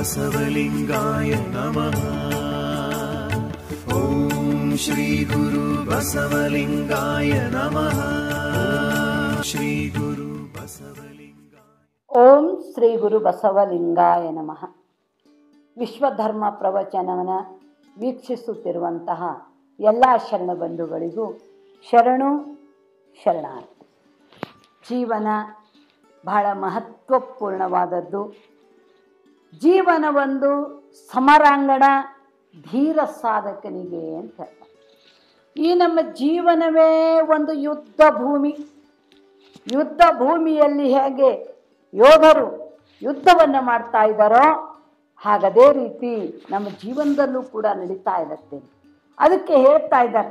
ಬಸವಲಿಂಗಾಯ ನಮಃ ಓಂ ಶ್ರೀ ಗುರು ಬಸವಲಿಂಗಾಯ ನಮಃ ಓಂ ಶ್ರೀ ಗುರು ಬಸವಲಿಂಗಾಯ ಓಂ ಶ್ರೀ ಗುರು ಬಸವಲಿಂಗಾಯ ನಮಃ ವಿಶ್ವಧರ್ಮ ಪ್ರವಚನವನ್ನು ವೀಕ್ಷಿಸುತ್ತಿರುವಂತಹ ಎಲ್ಲ ಶರಣ ಬಂಧುಗಳಿಗೂ ಶರಣು ಶರಣಾರ್ಥಿ ಜೀವನ ಬಹಳ ಮಹತ್ವಪೂರ್ಣವಾದದ್ದು ಜೀವನ ಒಂದು ಸಮರಾಂಗಣ ಧೀರ ಸಾಧಕನಿಗೆ ಅಂತ ಹೇಳ್ತಾರೆ ಈ ನಮ್ಮ ಜೀವನವೇ ಒಂದು ಯುದ್ಧ ಭೂಮಿ ಯುದ್ಧ ಭೂಮಿಯಲ್ಲಿ ಹೇಗೆ ಯೋಧರು ಯುದ್ಧವನ್ನು ಮಾಡ್ತಾ ಇದ್ದಾರೋ ಹಾಗದೇ ರೀತಿ ನಮ್ಮ ಜೀವನದಲ್ಲೂ ಕೂಡ ನಡೀತಾ ಇರುತ್ತೆ ಅದಕ್ಕೆ ಹೇಳ್ತಾ ಇದ್ದಾರೆ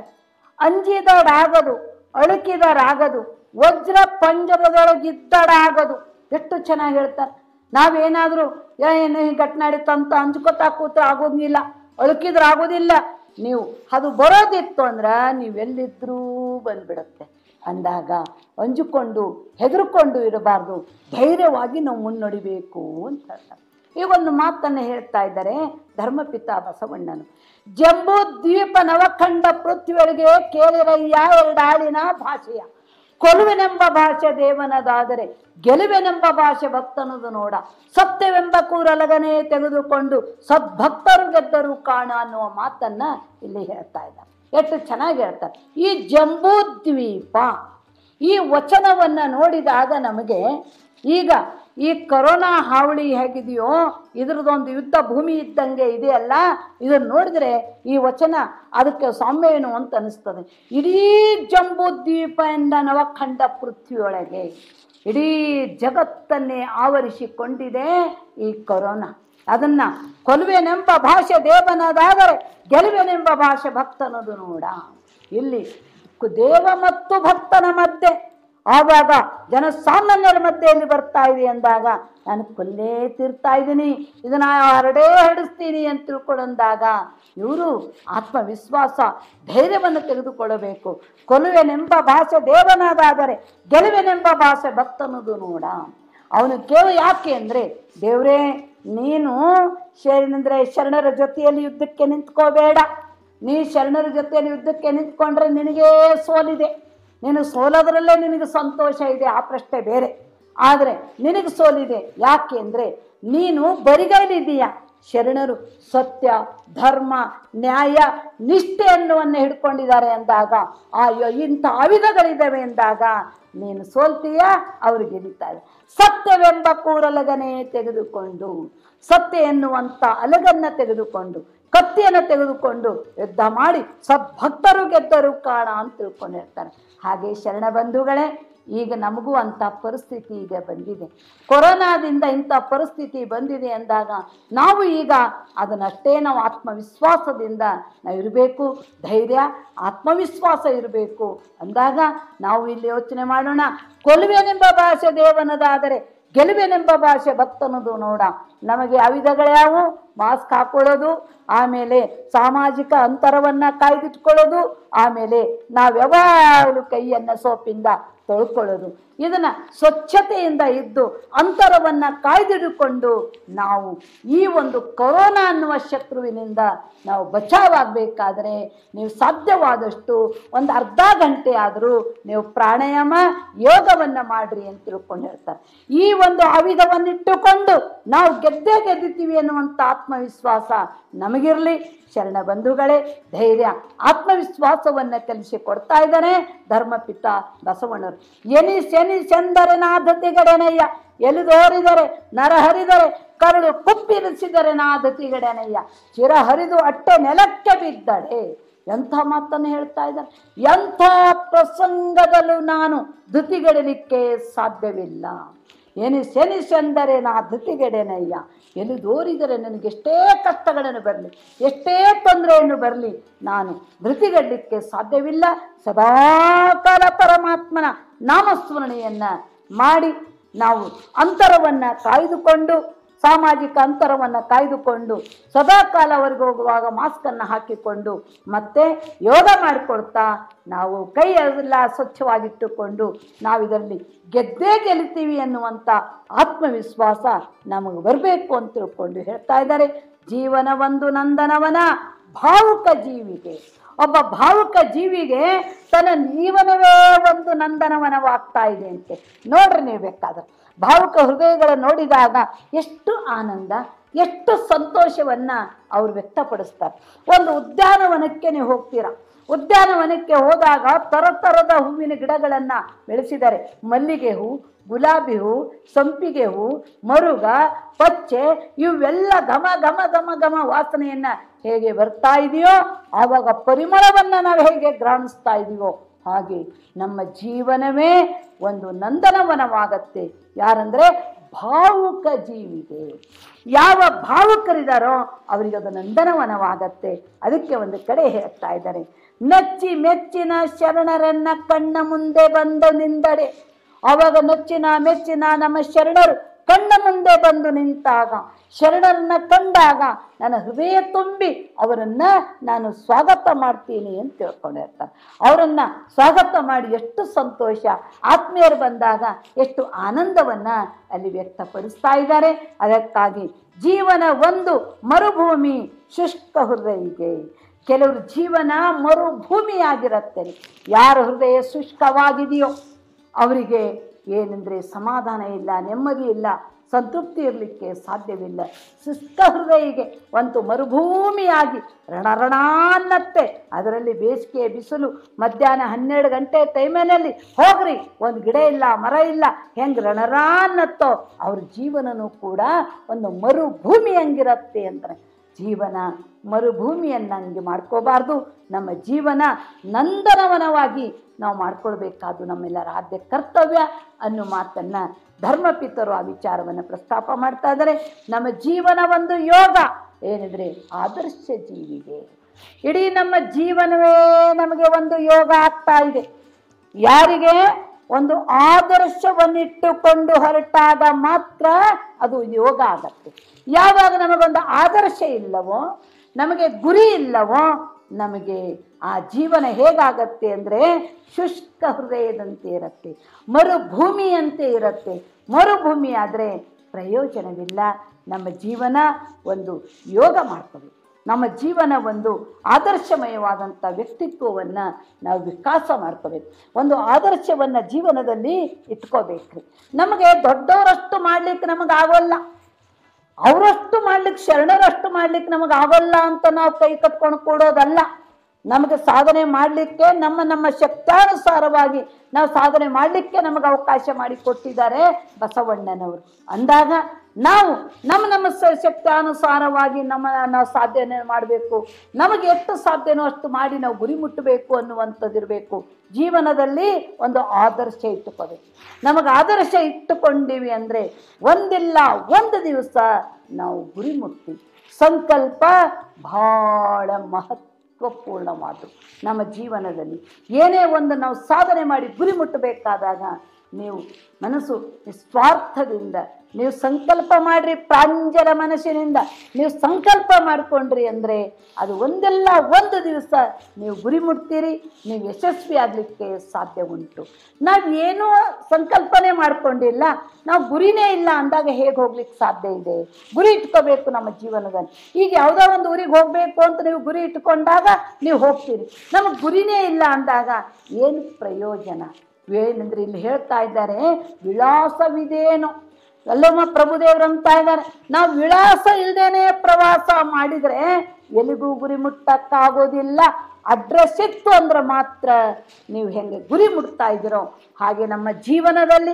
ಅಂಜಿದಡಾಗದು ಅಳುಕಿದರಾಗದು ವಜ್ರ ಪಂಜರದೊಳಗಿದ್ದಡಾಗದು ಎಷ್ಟು ಚೆನ್ನಾಗಿ ಹೇಳ್ತಾರೆ ನಾವೇನಾದರೂ ಏನು ಈ ಘಟನೆ ನಡೀತಂತ ಅಂಜ್ಕೊತಾ ಕೂತ್ರೆ ಆಗೋದಿಲ್ಲ ಅಳುಕಿದ್ರೆ ಆಗೋದಿಲ್ಲ ನೀವು ಅದು ಬರೋದಿತ್ತು ಅಂದ್ರೆ ನೀವೆಲ್ಲಿದ್ರೂ ಬಂದ್ಬಿಡುತ್ತೆ ಅಂದಾಗ ಅಂಜುಕೊಂಡು ಹೆದರ್ಕೊಂಡು ಇರಬಾರ್ದು ಧೈರ್ಯವಾಗಿ ನಾವು ಮುನ್ನಡಿಬೇಕು ಅಂತ ಹೇಳ್ತಾರೆ ಈ ಒಂದು ಮಾತನ್ನು ಹೇಳ್ತಾ ಇದ್ದಾರೆ ಧರ್ಮಪಿತ ಬಸವಣ್ಣನು ಜಂಬೂ ದ್ವೀಪ ನವಖಂಡ ಪೃಥ್ವಿಯೊಳಗೆ ಕೇಳಿರಯ್ಯ ಎರಡಾಳಿನ ಭಾಷೆಯ ಕೊಲುವೆನೆಂಬ ಭಾಷೆ ದೇವನದಾದರೆ ಗೆಲುವೆನೆಂಬ ಭಾಷೆ ಭಕ್ತನದು ನೋಡ ಸತ್ಯವೆಂಬ ಕೂರಲಗನೆ ತೆಗೆದುಕೊಂಡು ಸದ್ಭಕ್ತರು ಗೆದ್ದರು ಕಾಣ ಅನ್ನುವ ಮಾತನ್ನ ಇಲ್ಲಿ ಹೇಳ್ತಾ ಇದ್ದಾರೆ ಎಷ್ಟು ಚೆನ್ನಾಗಿ ಹೇಳ್ತಾರೆ ಈ ಜಂಬೂ ದ್ವೀಪ ಈ ವಚನವನ್ನು ನೋಡಿದಾಗ ನಮಗೆ ಈಗ ಈ ಕೊರೋನಾ ಹಾವಳಿ ಹೇಗಿದೆಯೋ ಇದ್ರದ್ದೊಂದು ಯುದ್ಧ ಭೂಮಿ ಇದ್ದಂಗೆ ಇದೆಯಲ್ಲ ಇದನ್ನು ನೋಡಿದ್ರೆ ಈ ವಚನ ಅದಕ್ಕೆ ಸಾಮ್ಯವೇನು ಅಂತ ಅನಿಸ್ತದೆ ಇಡೀ ಜಂಬೂ ದ್ವೀಪ ಎಂದ ನವಖಂಡ ಪೃಥ್ವಿಯೊಳಗೆ ಇಡೀ ಜಗತ್ತನ್ನೇ ಆವರಿಸಿಕೊಂಡಿದೆ ಈ ಕೊರೋನಾ ಅದನ್ನ ಕೊಲುವೆನೆಂಬ ಭಾಷೆ ದೇವನದಾದರೆ ಗೆಲುವೆನೆಂಬ ಭಾಷೆ ಭಕ್ತನದು ನೋಡ ಇಲ್ಲಿ ಕು- ದೇವ ಮತ್ತು ಭಕ್ತನ ಮಧ್ಯೆ ಆವಾಗ ಜನಸಾಮಾನ್ಯರ ಮಧ್ಯೆಯಲ್ಲಿ ಬರ್ತಾ ಇದೆ ಅಂದಾಗ ನಾನು ಕೊಲ್ಲೇ ತೀರ್ತಾ ಇದ್ದೀನಿ ಇದನ್ನ ಹರಡೇ ಹರಡಿಸ್ತೀನಿ ಅಂತ ತಿಳ್ಕೊಂಡಂದಾಗ ಇವರು ಆತ್ಮವಿಶ್ವಾಸ ಧೈರ್ಯವನ್ನು ತೆಗೆದುಕೊಳ್ಳಬೇಕು ಕೊಲುವೆನೆಂಬ ಭಾಷೆ ದೇವನಾದಾದರೆ ಗೆಲುವೆನೆಂಬ ಭಾಷೆ ಭಕ್ತನದು ನೋಡ ಅವನು ಕೇವ ಯಾಕೆ ಅಂದರೆ ದೇವರೇ ನೀನು ಶರಣಂದ್ರೆ ಶರಣರ ಜೊತೆಯಲ್ಲಿ ಯುದ್ಧಕ್ಕೆ ನಿಂತ್ಕೋಬೇಡ ನೀ ಶರಣರ ಜೊತೆಯಲ್ಲಿ ಯುದ್ಧಕ್ಕೆ ನಿಂತ್ಕೊಂಡ್ರೆ ನಿನಗೇ ಸೋಲಿದೆ ನೀನು ಸೋಲೋದ್ರಲ್ಲೇ ನಿನಗೆ ಸಂತೋಷ ಇದೆ ಆ ಪ್ರಶ್ನೆ ಬೇರೆ ಆದರೆ ನಿನಗೆ ಸೋಲಿದೆ ಯಾಕೆ ಅಂದರೆ ನೀನು ಬರಿಗೈಲಿದ್ದೀಯ ಶರಣರು ಸತ್ಯ ಧರ್ಮ ನ್ಯಾಯ ನಿಷ್ಠೆ ಅನ್ನುವನ್ನು ಹಿಡ್ಕೊಂಡಿದ್ದಾರೆ ಅಂದಾಗ ಅಯ್ಯೋ ಇಂಥ ಆಯುಧಗಳಿದ್ದಾವೆ ಎಂದಾಗ ನೀನು ಸೋಲ್ತೀಯ ಅವರು ಗೆಲ್ಲುತ್ತಾರೆ ಸತ್ಯವೆಂಬ ಕೂರಲಗನೆ ತೆಗೆದುಕೊಂಡು ಸತ್ಯ ಎನ್ನುವಂಥ ಅಲಗನ್ನ ತೆಗೆದುಕೊಂಡು ಕತ್ತಿಯನ್ನು ತೆಗೆದುಕೊಂಡು ಯುದ್ಧ ಮಾಡಿ ಸದ್ಭಕ್ತರು ಗೆದ್ದರು ಕಾಣ ಅಂತ ತಿಳ್ಕೊಂಡಿರ್ತಾರೆ ಹಾಗೆ ಶರಣ ಬಂಧುಗಳೇ ಈಗ ನಮಗೂ ಅಂಥ ಪರಿಸ್ಥಿತಿ ಈಗ ಬಂದಿದೆ ಕೊರೋನಾದಿಂದ ಇಂಥ ಪರಿಸ್ಥಿತಿ ಬಂದಿದೆ ಅಂದಾಗ ನಾವು ಈಗ ಅದನ್ನಷ್ಟೇ ನಾವು ಆತ್ಮವಿಶ್ವಾಸದಿಂದ ನಾವು ಇರಬೇಕು ಧೈರ್ಯ ಆತ್ಮವಿಶ್ವಾಸ ಇರಬೇಕು ಅಂದಾಗ ನಾವು ಇಲ್ಲಿ ಯೋಚನೆ ಮಾಡೋಣ ಕೊಲುವೆನೆಂಬ ಭಾಷೆ ದೇವನದಾದರೆ ಗೆಲುವೆನೆಂಬ ಭಾಷೆ ಭಕ್ತನದು ನೋಡ ನಮಗೆ ಆಯುಧಗಳ್ಯಾವು ಮಾಸ್ಕ್ ಹಾಕೊಳ್ಳೋದು ಆಮೇಲೆ ಸಾಮಾಜಿಕ ಅಂತರವನ್ನು ಕಾಯ್ದಿಟ್ಕೊಳ್ಳೋದು ಆಮೇಲೆ ನಾವು ಯಾವಾಗಲೂ ಕೈಯನ್ನು ಸೋಪಿಂದ ತೊಳ್ಕೊಳ್ಳೋದು ಇದನ್ನು ಸ್ವಚ್ಛತೆಯಿಂದ ಇದ್ದು ಅಂತರವನ್ನು ಕಾಯ್ದಿಟ್ಟುಕೊಂಡು ನಾವು ಈ ಒಂದು ಕೊರೋನಾ ಅನ್ನುವ ಶತ್ರುವಿನಿಂದ ನಾವು ಬಚಾವಾಗಬೇಕಾದ್ರೆ ನೀವು ಸಾಧ್ಯವಾದಷ್ಟು ಒಂದು ಅರ್ಧ ಗಂಟೆ ಆದರೂ ನೀವು ಪ್ರಾಣಾಯಾಮ ಯೋಗವನ್ನು ಮಾಡ್ರಿ ಅಂತ ತಿಳ್ಕೊಂಡು ಹೇಳ್ತಾರೆ ಈ ಒಂದು ಆಯುಧವನ್ನಿಟ್ಟುಕೊಂಡು ನಾವು ಗೆದ್ದೇ ಗೆದ್ದಿತೀವಿ ಅನ್ನುವಂಥ ಆತ್ಮವಿಶ್ವಾಸ ನಮಗಿರಲಿ ಶರಣ ಬಂಧುಗಳೇ ಧೈರ್ಯ ಆತ್ಮವಿಶ್ವಾಸವನ್ನು ಕಲಿಸಿ ಕೊಡ್ತಾ ಇದ್ದಾನೆ ಧರ್ಮಪಿತ ಬಸವಣ್ಣರು ಎನಿ ಶನಿ ಚಂದರ ನಾದತಿಗಡನಯ್ಯ ಎಲಿದೋರಿದರೆ ನರ ಹರಿದರೆ ಕರಳು ಕುಪ್ಪಿರಿಸಿದರೆ ನಾದತಿಗಡನಯ್ಯ ಚಿರ ಹರಿದು ಅಟ್ಟೆ ನೆಲಕ್ಕೆ ಬಿದ್ದಡೆ ಎಂಥ ಮಾತನ್ನು ಹೇಳ್ತಾ ಇದ್ದಾರೆ ಎಂಥ ಪ್ರಸಂಗದಲ್ಲೂ ನಾನು ಧೃತಿಗೆಡಲಿಕ್ಕೆ ಸಾಧ್ಯವಿಲ್ಲ ಏನು ಶನಿಸೆಂದರೆ ನಾ ಧೃತಿಗೆಡೆನಯ್ಯ ಎಲ್ಲಿ ದೋರಿದರೆ ನನಗೆ ಎಷ್ಟೇ ಕಷ್ಟಗಳನ್ನು ಬರಲಿ ಎಷ್ಟೇ ತೊಂದರೆಯನ್ನು ಬರಲಿ ನಾನು ಧೃತಿಗೆಡಲಿಕ್ಕೆ ಸಾಧ್ಯವಿಲ್ಲ ಸದಾಕಾಲ ಪರಮಾತ್ಮನ ನಾಮಸ್ಮರಣೆಯನ್ನು ಮಾಡಿ ನಾವು ಅಂತರವನ್ನು ಕಾಯ್ದುಕೊಂಡು ಸಾಮಾಜಿಕ ಅಂತರವನ್ನು ಕಾಯ್ದುಕೊಂಡು ಸದಾ ಕಾಲ ಹೊರಗೆ ಹೋಗುವಾಗ ಮಾಸ್ಕನ್ನು ಹಾಕಿಕೊಂಡು ಮತ್ತೆ ಯೋಗ ಮಾಡಿಕೊಳ್ತಾ ನಾವು ಕೈ ಎಲ್ಲ ಸ್ವಚ್ಛವಾಗಿಟ್ಟುಕೊಂಡು ನಾವು ಇದರಲ್ಲಿ ಗೆದ್ದೇ ಗೆಲ್ತೀವಿ ಅನ್ನುವಂಥ ಆತ್ಮವಿಶ್ವಾಸ ನಮಗೆ ಬರಬೇಕು ಅಂತ ತಿಳ್ಕೊಂಡು ಹೇಳ್ತಾ ಇದ್ದಾರೆ ಜೀವನ ಒಂದು ನಂದನವನ ಭಾವುಕ ಜೀವಿಗೆ ಒಬ್ಬ ಭಾವುಕ ಜೀವಿಗೆ ತನ್ನ ಜೀವನವೇ ಒಂದು ನಂದನವನವಾಗ್ತಾ ಇದೆ ಅಂತೆ ನೋಡ್ರಿ ನೀವು ಬೇಕಾದ್ರೆ ಭಾವುಕ ಹೃದಯಗಳ ನೋಡಿದಾಗ ಎಷ್ಟು ಆನಂದ ಎಷ್ಟು ಸಂತೋಷವನ್ನ ಅವ್ರು ವ್ಯಕ್ತಪಡಿಸ್ತಾರೆ ಒಂದು ಉದ್ಯಾನವನಕ್ಕೆ ನೀವು ಹೋಗ್ತೀರಾ ಉದ್ಯಾನವನಕ್ಕೆ ಹೋದಾಗ ತರತರದ ಹೂವಿನ ಗಿಡಗಳನ್ನ ಬೆಳೆಸಿದ್ದಾರೆ ಮಲ್ಲಿಗೆ ಹೂ ಗುಲಾಬಿ ಹೂ ಸಂಪಿಗೆ ಹೂ ಮರುಗ ಪಚ್ಚೆ ಇವೆಲ್ಲ ಘಮ ಘಮ ಘಮ ಘಮ ವಾಸನೆಯನ್ನ ಹೇಗೆ ಬರ್ತಾ ಇದೆಯೋ ಆವಾಗ ಪರಿಮಳವನ್ನ ನಾವು ಹೇಗೆ ಗ್ರಹಣಿಸ್ತಾ ಇದೀವೋ ಹಾಗೆ ನಮ್ಮ ಜೀವನವೇ ಒಂದು ನಂದನವನವಾಗತ್ತೆ ಯಾರಂದ್ರೆ ಭಾವುಕ ಜೀವಿಗೆ ಯಾವ ಭಾವುಕರಿದಾರೋ ಅವರಿಗೆ ಅದು ನಂದನವನವಾಗತ್ತೆ ಅದಕ್ಕೆ ಒಂದು ಕಡೆ ಹೇಳ್ತಾ ಇದ್ದಾರೆ ನಚ್ಚಿ ಮೆಚ್ಚಿನ ಶರಣರನ್ನ ಕಣ್ಣ ಮುಂದೆ ಬಂದು ನಿಂದಡೆ ಅವಾಗ ನಚ್ಚಿನ ಮೆಚ್ಚಿನ ನಮ್ಮ ಶರಣರು ಕಣ್ಣ ಮುಂದೆ ಬಂದು ನಿಂತಾಗ ಶರಣರನ್ನ ಕಂಡಾಗ ನನ್ನ ಹೃದಯ ತುಂಬಿ ಅವರನ್ನ ನಾನು ಸ್ವಾಗತ ಮಾಡ್ತೀನಿ ಅಂತ ತಿಳ್ಕೊಂಡಿರ್ತಾರೆ ಅವರನ್ನ ಸ್ವಾಗತ ಮಾಡಿ ಎಷ್ಟು ಸಂತೋಷ ಆತ್ಮೀಯರು ಬಂದಾಗ ಎಷ್ಟು ಆನಂದವನ್ನ ಅಲ್ಲಿ ವ್ಯಕ್ತಪಡಿಸ್ತಾ ಇದ್ದಾರೆ ಅದಕ್ಕಾಗಿ ಜೀವನ ಒಂದು ಮರುಭೂಮಿ ಶುಷ್ಕ ಹೃದಯಿಗೆ ಕೆಲವರು ಜೀವನ ಮರುಭೂಮಿಯಾಗಿರುತ್ತೆ ಯಾರ ಹೃದಯ ಶುಷ್ಕವಾಗಿದೆಯೋ ಅವರಿಗೆ ಏನಂದರೆ ಸಮಾಧಾನ ಇಲ್ಲ ನೆಮ್ಮದಿ ಇಲ್ಲ ಸಂತೃಪ್ತಿ ಇರಲಿಕ್ಕೆ ಸಾಧ್ಯವಿಲ್ಲ ಶುಷ್ಕ ಹೃದಯಿಗೆ ಒಂದು ಮರುಭೂಮಿಯಾಗಿ ರಣರಣ ಅನ್ನತ್ತೆ ಅದರಲ್ಲಿ ಬೇಸಿಗೆ ಬಿಸಿಲು ಮಧ್ಯಾಹ್ನ ಹನ್ನೆರಡು ಗಂಟೆ ಟೈಮಿನಲ್ಲಿ ಹೋಗ್ರಿ ಒಂದು ಗಿಡ ಇಲ್ಲ ಮರ ಇಲ್ಲ ಹೆಂಗೆ ರಣರ ಅನ್ನತ್ತೋ ಅವ್ರ ಜೀವನನೂ ಕೂಡ ಒಂದು ಮರುಭೂಮಿ ಹಂಗಿರತ್ತೆ ಅಂತಾರೆ ಜೀವನ ಮರುಭೂಮಿಯನ್ನಂಗೆ ಮಾಡ್ಕೋಬಾರ್ದು ನಮ್ಮ ಜೀವನ ನಂದನವನವಾಗಿ ನಾವು ಮಾಡ್ಕೊಳ್ಬೇಕಾದ್ದು ನಮ್ಮೆಲ್ಲರ ಆದ್ಯ ಕರ್ತವ್ಯ ಅನ್ನೋ ಮಾತನ್ನು ಧರ್ಮಪಿತರು ಆ ವಿಚಾರವನ್ನು ಪ್ರಸ್ತಾಪ ಮಾಡ್ತಾ ಇದ್ದಾರೆ ನಮ್ಮ ಜೀವನ ಒಂದು ಯೋಗ ಏನಿದ್ರೆ ಆದರ್ಶ ಜೀವಿಗೆ ಇಡೀ ನಮ್ಮ ಜೀವನವೇ ನಮಗೆ ಒಂದು ಯೋಗ ಆಗ್ತಾ ಇದೆ ಯಾರಿಗೆ ಒಂದು ಆದರ್ಶವನ್ನಿಟ್ಟುಕೊಂಡು ಹೊರಟಾಗ ಮಾತ್ರ ಅದು ಯೋಗ ಆಗತ್ತೆ ಯಾವಾಗ ನಮಗೊಂದು ಆದರ್ಶ ಇಲ್ಲವೋ ನಮಗೆ ಗುರಿ ಇಲ್ಲವೋ ನಮಗೆ ಆ ಜೀವನ ಹೇಗಾಗತ್ತೆ ಅಂದರೆ ಶುಷ್ಕ ಹೃದಯದಂತೆ ಇರುತ್ತೆ ಮರುಭೂಮಿಯಂತೆ ಇರುತ್ತೆ ಮರುಭೂಮಿ ಆದರೆ ಪ್ರಯೋಜನವಿಲ್ಲ ನಮ್ಮ ಜೀವನ ಒಂದು ಯೋಗ ಮಾಡ್ತದೆ ನಮ್ಮ ಜೀವನ ಒಂದು ಆದರ್ಶಮಯವಾದಂಥ ವ್ಯಕ್ತಿತ್ವವನ್ನು ನಾವು ವಿಕಾಸ ಮಾಡ್ಕೋಬೇಕು ಒಂದು ಆದರ್ಶವನ್ನು ಜೀವನದಲ್ಲಿ ಇಟ್ಕೋಬೇಕ್ರಿ ನಮಗೆ ದೊಡ್ಡವರಷ್ಟು ಮಾಡ್ಲಿಕ್ಕೆ ನಮಗೆ ಆಗೋಲ್ಲ ಅವರಷ್ಟು ಮಾಡ್ಲಿಕ್ಕೆ ಶರಣರಷ್ಟು ಮಾಡ್ಲಿಕ್ಕೆ ನಮಗೆ ಆಗೋಲ್ಲ ಅಂತ ನಾವು ಕೈ ಕಟ್ಕೊಂಡು ಕೂಡೋದಲ್ಲ ನಮಗೆ ಸಾಧನೆ ಮಾಡಲಿಕ್ಕೆ ನಮ್ಮ ನಮ್ಮ ಶಕ್ತಾನುಸಾರವಾಗಿ ನಾವು ಸಾಧನೆ ಮಾಡಲಿಕ್ಕೆ ನಮಗೆ ಅವಕಾಶ ಮಾಡಿ ಕೊಟ್ಟಿದ್ದಾರೆ ಬಸವಣ್ಣನವರು ಅಂದಾಗ ನಾವು ನಮ್ಮ ನಮ್ಮ ಸ ಶಕ್ತಾನುಸಾರವಾಗಿ ನಮ್ಮ ನಾವು ಸಾಧನೆ ಮಾಡಬೇಕು ನಮಗೆ ಎಷ್ಟು ಸಾಧ್ಯನೋ ಅಷ್ಟು ಮಾಡಿ ನಾವು ಗುರಿ ಮುಟ್ಟಬೇಕು ಅನ್ನುವಂಥದ್ದಿರಬೇಕು ಜೀವನದಲ್ಲಿ ಒಂದು ಆದರ್ಶ ಇಟ್ಟುಕೋಬೇಕು ನಮಗೆ ಆದರ್ಶ ಇಟ್ಟುಕೊಂಡಿವಿ ಅಂದರೆ ಒಂದಿಲ್ಲ ಒಂದು ದಿವಸ ನಾವು ಗುರಿ ಮುಟ್ತೀವಿ ಸಂಕಲ್ಪ ಭಾಳ ಮಹತ್ವಪೂರ್ಣವಾದ್ದು ನಮ್ಮ ಜೀವನದಲ್ಲಿ ಏನೇ ಒಂದು ನಾವು ಸಾಧನೆ ಮಾಡಿ ಗುರಿ ಮುಟ್ಟಬೇಕಾದಾಗ ನೀವು ಮನಸ್ಸು ನಿಸ್ವಾರ್ಥದಿಂದ ನೀವು ಸಂಕಲ್ಪ ಮಾಡ್ರಿ ಪ್ರಾಂಜಲ ಮನಸ್ಸಿನಿಂದ ನೀವು ಸಂಕಲ್ಪ ಮಾಡಿಕೊಂಡ್ರಿ ಅಂದರೆ ಅದು ಒಂದೆಲ್ಲ ಒಂದು ದಿವಸ ನೀವು ಗುರಿ ಮುಟ್ತೀರಿ ನೀವು ಯಶಸ್ವಿ ಆಗಲಿಕ್ಕೆ ಸಾಧ್ಯ ಉಂಟು ನಾವು ಏನೂ ಸಂಕಲ್ಪನೆ ಮಾಡ್ಕೊಂಡಿಲ್ಲ ನಾವು ಗುರಿನೇ ಇಲ್ಲ ಅಂದಾಗ ಹೇಗೆ ಹೋಗ್ಲಿಕ್ಕೆ ಸಾಧ್ಯ ಇದೆ ಗುರಿ ಇಟ್ಕೋಬೇಕು ನಮ್ಮ ಜೀವನದಲ್ಲಿ ಈಗ ಯಾವುದೋ ಒಂದು ಊರಿಗೆ ಹೋಗಬೇಕು ಅಂತ ನೀವು ಗುರಿ ಇಟ್ಕೊಂಡಾಗ ನೀವು ಹೋಗ್ತೀರಿ ನಮಗೆ ಗುರಿನೇ ಇಲ್ಲ ಅಂದಾಗ ಏನು ಪ್ರಯೋಜನ ಏನಂದ್ರೆ ಇಲ್ಲಿ ಹೇಳ್ತಾ ಇದ್ದಾರೆ ವಿಳಾಸವಿದೇನೋ ಎಲ್ಲಮ್ಮ ಪ್ರಭುದೇವರು ಅಂತ ಇದ್ದಾರೆ ನಾವು ವಿಳಾಸ ಇಲ್ದೇನೆ ಪ್ರವಾಸ ಮಾಡಿದರೆ ಎಲ್ಲಿಗೂ ಗುರಿ ಮುಟ್ಟಕ್ಕಾಗೋದಿಲ್ಲ ಅಡ್ರೆಸ್ ಇತ್ತು ಅಂದ್ರೆ ಮಾತ್ರ ನೀವು ಹೆಂಗೆ ಗುರಿ ಮುಟ್ತಾ ಇದ್ದೀರೋ ಹಾಗೆ ನಮ್ಮ ಜೀವನದಲ್ಲಿ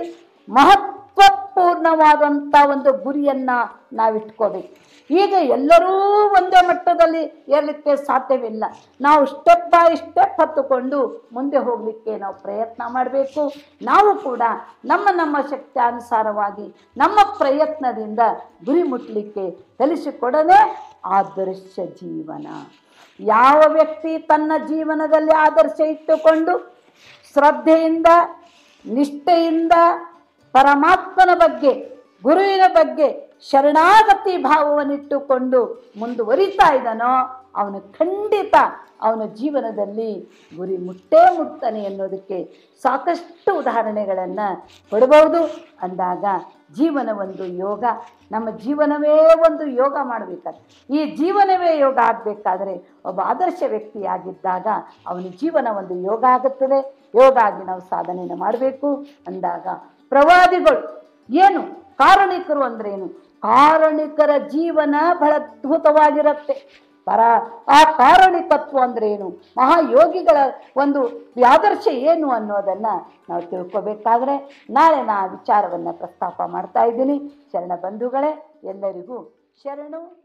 ಮಹತ್ವಪೂರ್ಣವಾದಂಥ ಒಂದು ಗುರಿಯನ್ನು ನಾವು ಇಟ್ಕೋಬೇಕು ಈಗ ಎಲ್ಲರೂ ಒಂದೇ ಮಟ್ಟದಲ್ಲಿ ಏರಲಿಕ್ಕೆ ಸಾಧ್ಯವಿಲ್ಲ ನಾವು ಸ್ಟೆಪ್ ಬೈ ಸ್ಟೆಪ್ ಹತ್ತುಕೊಂಡು ಮುಂದೆ ಹೋಗಲಿಕ್ಕೆ ನಾವು ಪ್ರಯತ್ನ ಮಾಡಬೇಕು ನಾವು ಕೂಡ ನಮ್ಮ ನಮ್ಮ ಶಕ್ತ್ಯಾನುಸಾರವಾಗಿ ನಮ್ಮ ಪ್ರಯತ್ನದಿಂದ ಗುರಿ ಮುಟ್ಟಲಿಕ್ಕೆ ಕಲಿಸಿಕೊಡದೆ ಆದರ್ಶ ಜೀವನ ಯಾವ ವ್ಯಕ್ತಿ ತನ್ನ ಜೀವನದಲ್ಲಿ ಆದರ್ಶ ಇಟ್ಟುಕೊಂಡು ಶ್ರದ್ಧೆಯಿಂದ ನಿಷ್ಠೆಯಿಂದ ಪರಮಾತ್ಮನ ಬಗ್ಗೆ ಗುರುವಿನ ಬಗ್ಗೆ ಶರಣಾಗತಿ ಭಾವವನ್ನಿಟ್ಟುಕೊಂಡು ಮುಂದುವರಿತಾ ಇದ್ದಾನೋ ಅವನು ಖಂಡಿತ ಅವನ ಜೀವನದಲ್ಲಿ ಗುರಿ ಮುಟ್ಟೇ ಮುಟ್ತಾನೆ ಅನ್ನೋದಕ್ಕೆ ಸಾಕಷ್ಟು ಉದಾಹರಣೆಗಳನ್ನು ಕೊಡಬಹುದು ಅಂದಾಗ ಜೀವನ ಒಂದು ಯೋಗ ನಮ್ಮ ಜೀವನವೇ ಒಂದು ಯೋಗ ಮಾಡಬೇಕಾದ್ರೆ ಈ ಜೀವನವೇ ಯೋಗ ಆಗಬೇಕಾದ್ರೆ ಒಬ್ಬ ಆದರ್ಶ ವ್ಯಕ್ತಿಯಾಗಿದ್ದಾಗ ಅವನ ಜೀವನ ಒಂದು ಯೋಗ ಆಗುತ್ತದೆ ಯೋಗ ಆಗಿ ನಾವು ಸಾಧನೆಯನ್ನು ಮಾಡಬೇಕು ಅಂದಾಗ ಪ್ರವಾದಿಗಳು ಏನು ಕಾರಣಿಕರು ಅಂದ್ರೇನು ಕಾರಣಿಕರ ಜೀವನ ಬಹಳ ಅದ್ಭುತವಾಗಿರುತ್ತೆ ಪರ ಆ ಕಾರಣಿಕತ್ವ ಅಂದ್ರೇನು ಮಹಾಯೋಗಿಗಳ ಒಂದು ಆದರ್ಶ ಏನು ಅನ್ನೋದನ್ನು ನಾವು ತಿಳ್ಕೊಬೇಕಾದ್ರೆ ನಾಳೆ ನಾ ಆ ವಿಚಾರವನ್ನು ಪ್ರಸ್ತಾಪ ಮಾಡ್ತಾ ಇದ್ದೀನಿ ಶರಣ ಬಂಧುಗಳೇ ಎಲ್ಲರಿಗೂ ಶರಣು